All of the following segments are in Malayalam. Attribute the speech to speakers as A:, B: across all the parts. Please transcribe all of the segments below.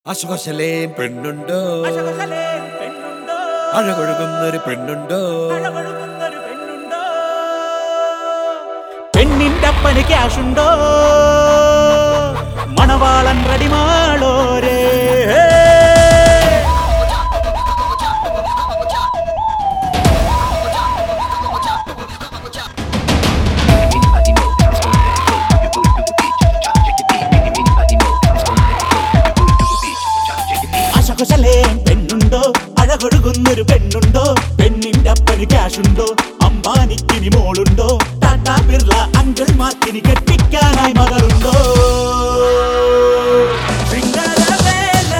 A: അശുകശലേ പെണ്ണുണ്ടോ
B: അശകശലേ പെണ്ണുണ്ടോ
A: അഴകൊഴുകുന്നൊരു പെണ്ണുണ്ടോ
B: അഴകൊഴുകുന്നൊരു പെണ്ണുണ്ടോ പെണ്ണിന്റെ അപ്പന് ക്യാഷുണ്ടോ മണവാളൻ റെഡിമാളോരേ അശകുശലേ പെണ്ണുണ്ടോ അഴകൊഴുകുന്നൊരു പെണ്ണുണ്ടോ പെണ്ണിന്റെ അപ്പന് ക്യാഷുണ്ടോ അംബാനിക്കിനി മോളുണ്ടോ ടാറ്റാ ബിർള അങ്കിൾമാർക്കിനി കെട്ടിക്കാനായി മകളുണ്ടോ ശൃംഗാരവേല,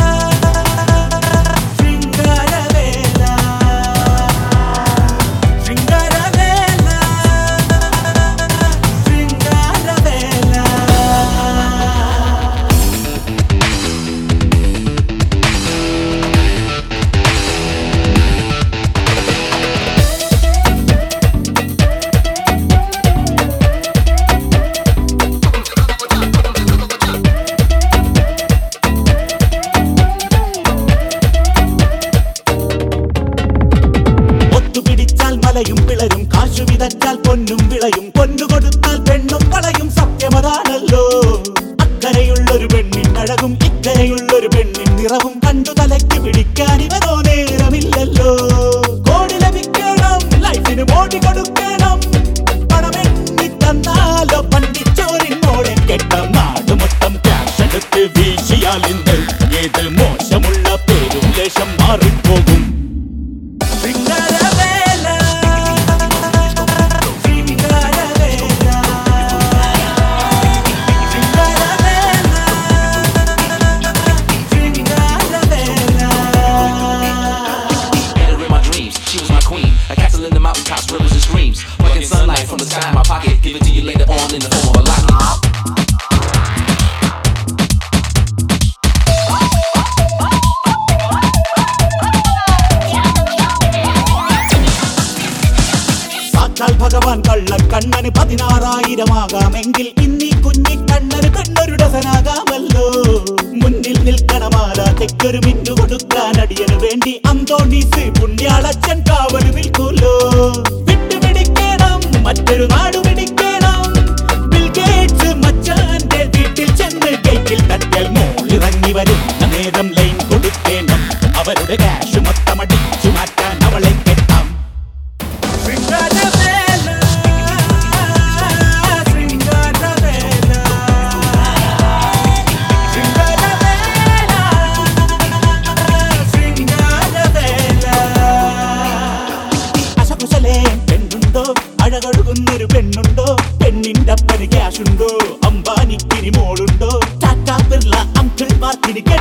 B: ശൃംഗാരവേല, ശൃംഗാരവേല, ശൃംഗാരവേല. ഒത്തുപിടിച്ചാൽ മലയും പിളരും കാശു വിതച്ചാൽ പൊന്നും വിളയും പൊന്നു കൊടുത്താൽ പെണ്ണും വളയും സത്യമതാണല്ലോ അക്കരയുള്ളൊരു പെണ്ണിൻ അഴകും ഇക്കരയുള്ളൊരു പെണ്ണിൻ നിറവും കണ്ടു തലയ്ക്ക് പിടിക്കാൻ ഇവനോ നേരമില്ലല്ലോ കോടി ലഭിക്കണം ലൈഫിന് മോടി കൊടുക്കണം പണമെണ്ണി തന്നാലോ പണ്ടിച്ചോറിൻ മോളെ കെട്ട നാട് മൊത്തം ക്യാഷ് എടുത്ത് വീശിയാൽ ഇന്ന് ഏത് മോശമുള്ള പേരും ലേശം മാറിപ്പോകും ശൃംഗാരവേല ശൃംഗാരവേല ശൃംഗാരവേല ശൃംഗാരവേല
C: Met her in my dreams, she was my queen. A castle in the mountaintops, rivers and streams. Plucking sunlight from the sky in my pocket. Give it to you later on in the form of a locket.
B: സാക്ഷാൽ ഭഗവാൻ കള്ള കണ്ണന് പതിനാറായിരമാകാമെങ്കിൽ ഇന്നീ കുഞ്ഞി കണ്ണന് പെണ്ണൊരു ഡസനാകാമല്ലോ മുന്നിൽ നിൽക്കണമാല തെക്കൊരു മിന്നു കൊടുക്കാൻ അടിയന് വേണ്ടി അന്തോണീസ് പുണ്യാളച്ചൻ കാവല് നിൽക്കൂലോ വിട്ടുപിടിക്കണം മറ്റൊരു നാടു പിടിക്കണം ബിൽ ഗേറ്റ്സ് മച്ചാന്റെ വീട്ടിൽ ചെന്ന് ഗേറ്റിൽ തട്ടൽ മോളിറങ്ങി വരുന്ന നേരം ലൈൻ കൊടുക്കണം അവരുടെ കാശ് മൊത്തം അടിച്ചു മാറ്റാൻ അവളെ കെട്ടാം ശൃംഗാരവേല ശൃംഗാരവേല ശൃംഗാരവേല ശൃംഗാരവേല അശകുശലേ പെണ്ണുണ്ടോ അഴകൊഴുകുന്നൊരു പെണ്ണുണ്ടോ പെണ്ണിന്റെ അപ്പന് ക്യാഷുണ്ടോ അംബാനിക്കിനി മോളുണ്ടോ ടാറ്റാ ബിർള അങ്കിൾ മാർക്കിനി